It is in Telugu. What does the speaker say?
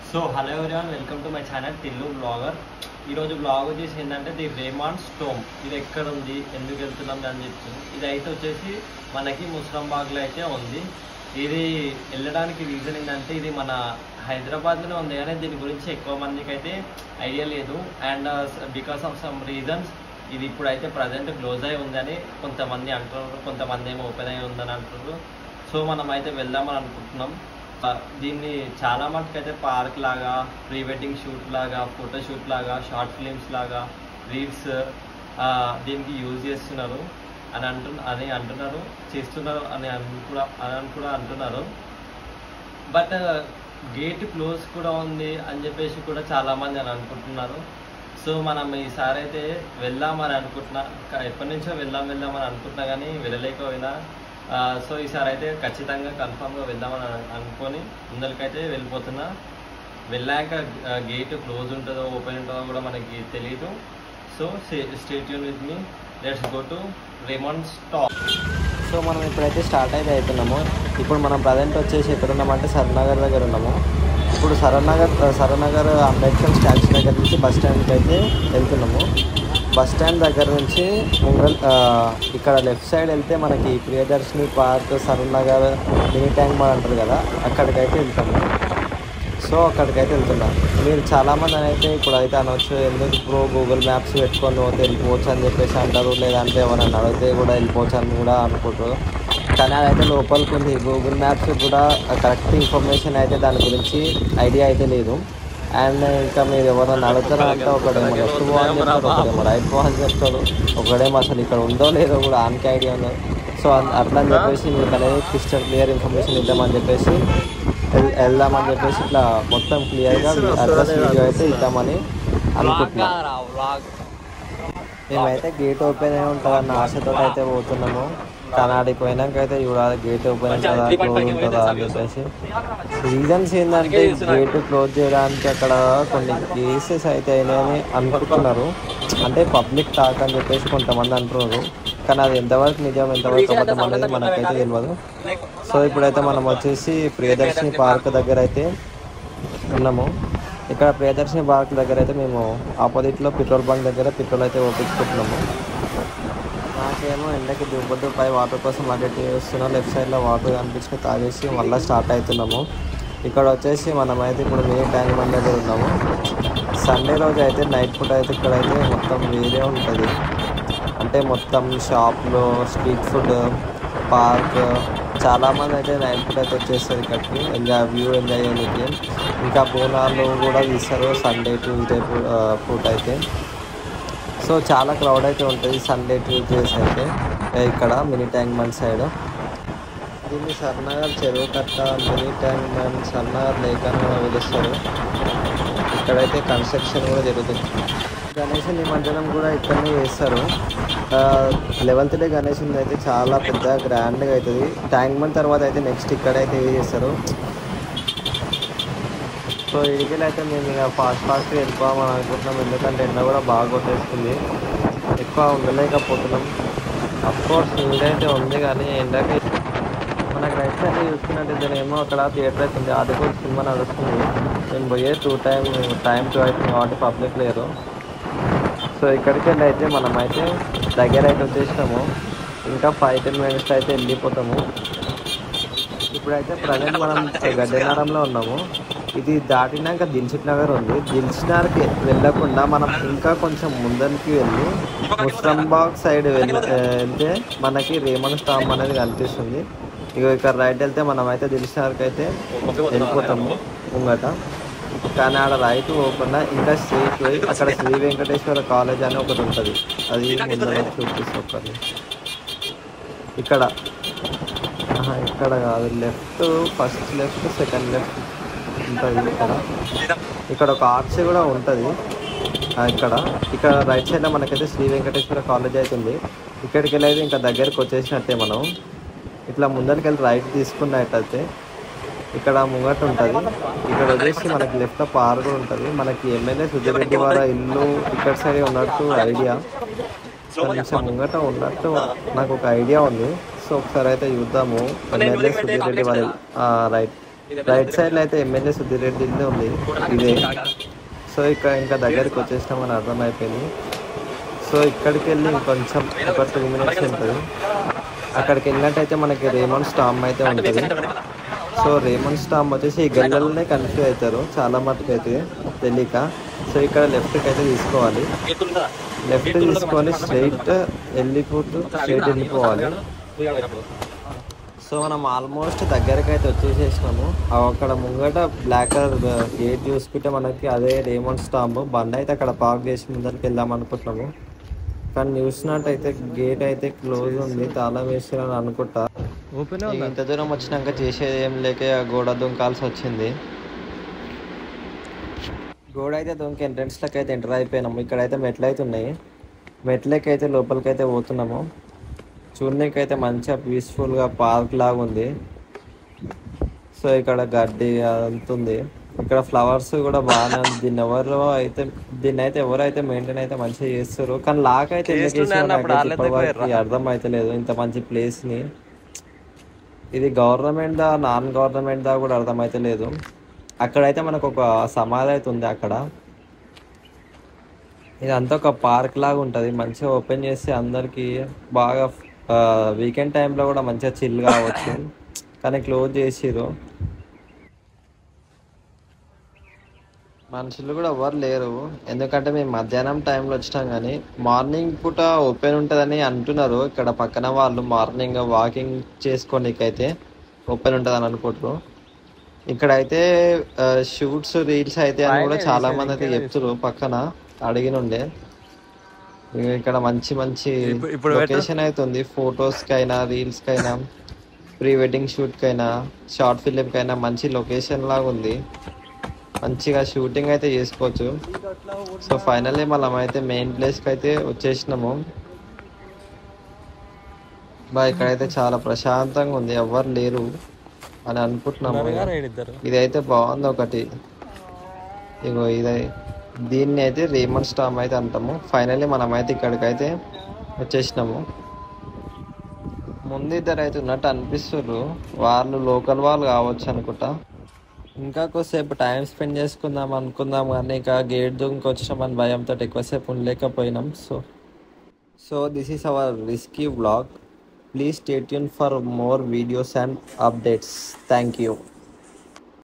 so hello everyone welcome to my channel Tillu blogger ఈరోజు బ్లాగ్ వచ్చేసి ఏంటంటే ది రేమాన్ స్టోమ్ ఇది ఎక్కడ ఉంది ఎందుకు వెళ్తున్నాం అని చెప్తుంది ఇది అయితే వచ్చేసి మనకి ముస్లంబాగ్లో అయితే ఉంది ఇది వెళ్ళడానికి రీజన్ ఏంటంటే ఇది మన హైదరాబాద్లోనే ఉంది కానీ దీని గురించి ఎక్కువ మందికి అయితే ఐడియా లేదు and because of some reasons ఇది ఇప్పుడు అయితే ప్రజెంట్ క్లోజ్ అయి ఉందని కొంతమంది అంటున్నారు కొంతమంది ఏమో ఓపెన్ అయి ఉందని అంటున్నారు సో మనం అయితే వెళ్దామని అనుకుంటున్నాం ఆ, దీన్ని చాలా మటుకు అయితే పార్క్ లాగా ప్రీ వెడ్డింగ్ షూట్ లాగా ఫోటో షూట్ లాగా షార్ట్ ఫిలిమ్స్ లాగా రీల్స్ దీనికి యూజ్ చేస్తున్నారు అని అంటు అని అంటున్నారు చేస్తున్నారు అని అన్ కూడా అని కూడా అంటున్నారు బట్ గేట్ క్లోజ్ కూడా ఉంది అని చెప్పేసి కూడా చాలా మంది అని అనుకుంటున్నారు సో మనం ఈసారి అయితే వెళ్దామని అనుకుంటున్నా క- ఎప్పటి నుంచో వెళ్దాం వెళ్దాం అని అనుకుంటున్నా కానీ వెళ్ళలేకపోయినా ఆ, సో ఈసారి అయితే ఖచ్చితంగా కన్ఫామ్గా వెళ్దామని అను- అనుకొని ముందరికైతే వెళ్ళిపోతున్నా వెళ్ళాక గేట్ క్లోజ్ ఉంటుందో ఓపెన్ ఉంటుందో కూడా మనకి తెలియదు సో స్టేట్ యూన్ with me let's go to Raymond stop so మనం ఇప్పుడైతే స్టార్ట్ అయితే అవుతున్నాము ఇప్పుడు మనం ప్రజెంట్ వచ్చేసి ఎక్కడ ఉన్నామంటే సరనగర్ దగ్గర ఉన్నాము ఇప్పుడు సరనగర్ సరనగర్ అంబేద్కర్ స్టాచ్యూ దగ్గర నుంచి బస్ స్టాండ్కి అయితే వెళ్తున్నాము బస్ స్టాండ్ దగ్గర నుంచి ముంగల్ ఆ, ఇక్కడ లెఫ్ట్ సైడ్ వెళ్తే మనకి Priyadarshini park Saroornagar mini tank mall అంటారు కదా అక్కడికైతే వెళ్తాము సో అక్కడికైతే వెళ్తున్నాం మీరు చాలామంది అయితే ఇప్పుడు అయితే అనవచ్చు ఎందుకు ఇప్పుడు గూగుల్ మ్యాప్స్ పెట్టుకొని పోతే వెళ్ళిపోవచ్చు అని చెప్పేసి అంటారు లేదంటే ఎవరైనా అడిగితే కూడా వెళ్ళిపోవచ్చు అని కూడా అనుకుంటారు కానీ అదైతే లోపలికి ఉంది గూగుల్ మ్యాప్స్ కూడా కరెక్ట్ ఇన్ఫర్మేషన్ అయితే దాని గురించి ఐడియా అయితే లేదు అండ్ ఇంకా మీరు ఎవరైనా అడుగుతారా అంటే ఒకడేమో లెఫ్ట్ పోవాలని చెప్తాడు ఒకడేమో రైట్ పోవాలని చెప్తాడు ఒకడేమో అసలు ఇక్కడ ఉందో లేదో కూడా ఆన్కి ఐడియా ఉన్నది సో అన్- అట్లా అని చెప్పేసి మీకు అనేది క్రిస్టల్ క్లియర్ ఇన్ఫర్మేషన్ ఇద్దామని చెప్పేసి వెల్- వెళ్దామని చెప్పేసి ఇట్లా మొత్తం క్లియర్గా అడ్రస్ వీడియో అయితే ఇద్దామని అనుకుంటున్నాం మేమైతే గేట్ ఓపెన్ అయి ఉంటుందన్న ఆశతో అయితే పోతున్నాము కానీ ఆడికి పోయినాక అయితే చూడాలి గేట్ ఓపెన్ ఉంటుందా క్లోజ్ ఉంటుందా అని చెప్పేసి రీజన్స్ ఏంటంటే గేట్ క్లోజ్ చేయడానికి అక్కడ కొన్ని కేసెస్ అయితే అయినాయని అనుకుంటున్నారు అంటే పబ్లిక్ టాక్ అని చెప్పేసి కొంతమంది అంటున్నారు కానీ అది ఎంతవరకు నిజం ఎంతవరకు అబద్ధం అనేది మనకైతే తెలియదు సో ఇప్పుడైతే మనం వచ్చేసి ప్రియదర్శిని పార్క్ దగ్గర అయితే ఉన్నాము ఇక్కడ ప్రియదర్శిని పార్క్ దగ్గర అయితే మేము ఆపోజిట్లో పెట్రోల్ బంక్ దగ్గర పెట్రోల్ అయితే ఓపించుకుంటున్నాము నాకేమో ఎండకి దుబ్బద్దు పై వాటర్ కోసం అటు వస్తున్నా లెఫ్ట్ సైడ్లో వాటర్ కనిపించుకుని తాగేసి మళ్ళీ స్టార్ట్ అవుతున్నాము ఇక్కడ వచ్చేసి మనమైతే ఇప్పుడు మినీ ట్యాంక్ బండ్ దగ్గర ఉన్నాము సండే రోజు అయితే నైట్ పూట అయితే ఇక్కడైతే మొత్తం వేరే ఉంటుంది అంటే మొత్తం షాప్లో స్ట్రీట్ ఫుడ్ పార్క్ చాలామంది అయితే నైట్ పూట అయితే వచ్చేస్తారు ఇక్కడికి ఎంజాయ్ వ్యూ ఎంజాయ్ చేయడానికి ఇంకా బోనాలు కూడా తీస్తారు సండే ట్యూస్డే పూట అయితే సో చాలా క్రౌడ్ అయితే ఉంటుంది సండే ట్యూస్డేస్ అయితే ఏ ఇక్కడ మినీ ట్యాంక్ బండ్ సైడ్ దీన్ని సర్నగర్ చెరువు కట్ట mini tank bund Saroornagar lake అని కూడా పిలుస్తారు ఇక్కడైతే కన్స్ట్రక్షన్ కూడా జరుగుతుంది గణేష్ నిమజ్జనం కూడా ఇక్కడనే చేస్తారు లెవెల్త్ డే గణేష్ అయితే చాలా పెద్ద గ్రాండ్గా అవుతుంది ట్యాంక్ బండ్ తర్వాత అయితే నెక్స్ట్ ఇక్కడైతే చేస్తారు సో ఇడికెళ్ళి అయితే మేము ఇక ఫాస్ట్ ఫాస్ట్గా వెళ్ళిపోవామని అనుకుంటున్నాం ఎందుకంటే ఎండ కూడా బాగా కొట్టేస్తుంది ఎక్కువ ఉండలేకపోతున్నాం అఫ్కోర్స్ నీడైతే ఉంది కానీ ఎండకి మనకి రైట్ సైడ్ చూసుకున్నట్టయితే ఏమో అక్కడ థియేటర్ అయితే ఉంది అది కూడా సినిమా నడుస్తుంది నేను పోయే టూ టైం టైం టూ అవుతుంది కాబట్టి పబ్లిక్ లేరు సో ఇక్కడికి వెళ్ళి అయితే మనం అయితే దగ్గర అయితే వచ్చేసినాము ఇంకా ఫైవ్ టెన్ మినిట్స్ అయితే వెళ్ళిపోతాము ఇప్పుడైతే ప్రజెంట్ మనం గడ్డెనారంలో ఉన్నాము ఇది దాటినాక దిల్సుఖ్ నగర్ ఉంది దిల్సుఖ్ నగర్కి వెళ్ళకుండా మనం ఇంకా కొంచెం ముందరికి వెళ్ళి ముస్లంబాగ్ సైడ్ వెళ్ళి ఆ, వెళ్తే మనకి రేమన్ స్టామ్ అనేది కనిపిస్తుంది ఇక ఇక్కడ రైట్ వెళ్తే మనం అయితే దిల్సుఖ్ నగర్కి అయితే వెళ్ళిపోతాము ముంగట కానీ ఆడ రైట్ పోకుండా ఇంకా స్ట్రీట్ పోయి అక్కడ శ్రీ వెంకటేశ్వర కాలేజ్ అని ఒకటి ఉంటుంది అది ముందర చూపిస్తుంది ఒకటి ఇక్కడ ఆహా, ఇక్కడ కాదు left first left second left ఉంటుంది ఇక్కడ ఇక్కడ ఒక ఆర్చ్ కూడా ఉంటుంది ఆ, ఇక్కడ ఇక్కడ రైట్ సైడ్లో మనకైతే శ్రీ వెంకటేశ్వర కాలేజ్ అవుతుంది ఇక్కడికి వెళ్ళి అయితే ఇంకా దగ్గరికి వచ్చేసినట్టే మనం ఇట్లా ముందరికి వెళ్ళి రైట్ తీసుకున్నట్టయితే ఇక్కడ ముంగట ఉంటుంది ఇక్కడ వచ్చేసి మనకి లెఫ్ట్ పార్క్ కూడా ఉంటుంది మనకి ఎమ్మెల్యే సుధీరెడ్డి వారి ఇల్లు ఇక్కడ సైడ్ ఉన్నట్టు ఐడియా కొంచెం ముంగట ఉన్నట్టు నాకు ఒక ఐడియా ఉంది సో ఒకసారి అయితే చూద్దాము ఎమ్మెల్యే సుధీరెడ్డి వారి రైట్ రైట్ సైడ్ లో అయితే ఎమ్మెల్యే సుధీర్ రెడ్డి ఇల్లు ఉంది ఇదే సో ఇక్కడ ఇంకా దగ్గరికి వచ్చేసినామని అర్థమైపోయింది సో ఇక్కడికి వెళ్ళి ఇంకొంచెం ఒక టూ మినిట్స్ ఉంటుంది అక్కడికి వెళ్ళినట్టయితే మనకి రేమన్ స్టామ్ అయితే ఉంటుంది సో రేమన్ స్టామ్ వచ్చేసి ఈ గల్లలనే కన్ఫ్యూజ్ అవుతారు చాలా మటుకు అయితే తెలియక సో ఇక్కడ లెఫ్ట్కి అయితే తీసుకోవాలి లెఫ్ట్ తీసుకొని స్ట్రైట్ వెళ్ళిపోతూ స్ట్రైట్ వెళ్ళిపోవాలి సో మనం ఆల్మోస్ట్ దగ్గరికి అయితే వచ్చేసేసినాము అక్కడ ముంగట బ్లాక్ కలర్ గేట్ చూసుకుంటే మనకి అదే రేమన్ స్టాంప్ బండి అయితే అక్కడ పార్క్ చేసి ముందరికి వెళ్దాం అనుకుంటున్నాము కానీ చూసినట్టయితే గేట్ అయితే క్లోజ్ ఉంది తాళం వేసిరని అనుకుంటా ఓపెన్ ఇంత దూరం వచ్చినాక చేసేది ఏం లేక ఆ గోడ దుంకాల్సి వచ్చింది గోడ అయితే దుంకి ఎంట్రన్స్ లకి అయితే ఎంటర్ అయిపోయినాము ఇక్కడైతే మెట్లు అయితే ఉన్నాయి మెట్లకి అయితే లోపలికి అయితే పోతున్నాము చూడడానికి అయితే మంచిగా పీస్ఫుల్ గా పార్క్ లాగా ఉంది సో ఇక్కడ గడ్డి అంత ఉంది ఇక్కడ ఫ్లవర్స్ కూడా బాగానే ఉంది దీన్ని ఎవరు అయితే దీన్ని అయితే ఎవరైతే మెయింటైన్ అయితే మంచిగా చేస్తారు కానీ లాక్ అయితే ఎందుకు చేసారో నాకైతే ఇప్పటివరకు అర్థం అయితే లేదు ఇంత మంచి ప్లేస్ ని ఇది గవర్నమెంట్ దా నాన్ గవర్నమెంట్ దా కూడా అర్థమైతే లేదు అక్కడైతే మనకు ఒక సమాధి అయితే ఉంది అక్కడ ఇదంతా ఒక పార్క్ లాగా ఉంటుంది మంచిగా ఓపెన్ చేసి అందరికి బాగా వీకెండ్ టైంలో కూడా మంచిగా చిల్ కావచ్చు కానీ క్లోజ్ చేసిరు మనుషులు కూడా ఎవరు లేరు ఎందుకంటే మేము మధ్యాహ్నం టైంలో వచ్చినాం కానీ మార్నింగ్ పూట ఓపెన్ ఉంటుందని అంటున్నారు ఇక్కడ పక్కన వాళ్ళు మార్నింగ్ వాకింగ్ చేసుకోనికైతే ఓపెన్ ఉంటుందని అనుకుంటారు ఇక్కడైతే షూట్స్ రీల్స్ అయితే అని కూడా చాలా మంది అయితే చెప్తారు పక్కన అడిగినుండే ఇక ఇక్కడ మంచి మంచి లొకేషన్ అయితే ఉంది ఫొటోస్ కైనా రీల్స్ కైనా ప్రీ వెడ్డింగ్ షూట్ కైనా షార్ట్ ఫిలిం కైనా మంచి లొకేషన్ లాగా ఉంది మంచిగా షూటింగ్ అయితే చేసుకోవచ్చు సో ఫైనల్లీ మనం అయితే మెయిన్ ప్లేస్కి అయితే వచ్చేసినాము బా ఇక్కడైతే చాలా ప్రశాంతంగా ఉంది ఎవరు లేరు అని అనుకుంటున్నాము ఇదైతే బాగుంది ఒకటి ఇగో ఇది దీన్ని అయితే రేమన్ స్టామ్ అయితే అంటాము ఫైనల్లీ మనం అయితే ఇక్కడికైతే వచ్చేసినాము ముందు ఇద్దరు అయితే ఉన్నట్టు అనిపిస్తున్నారు వాళ్ళు లోకల్ వాళ్ళు కావచ్చు అనుకుంటా ఇంకా కొద్దిసేపు టైం స్పెండ్ చేసుకుందాం అనుకుందాం కానీ ఇంకా గేట్ దూకి వచ్చినామని భయంతో ఎక్కువసేపు ఉండలేకపోయినాం so so this is our risky vlog please stay tune for more videos and updates thank you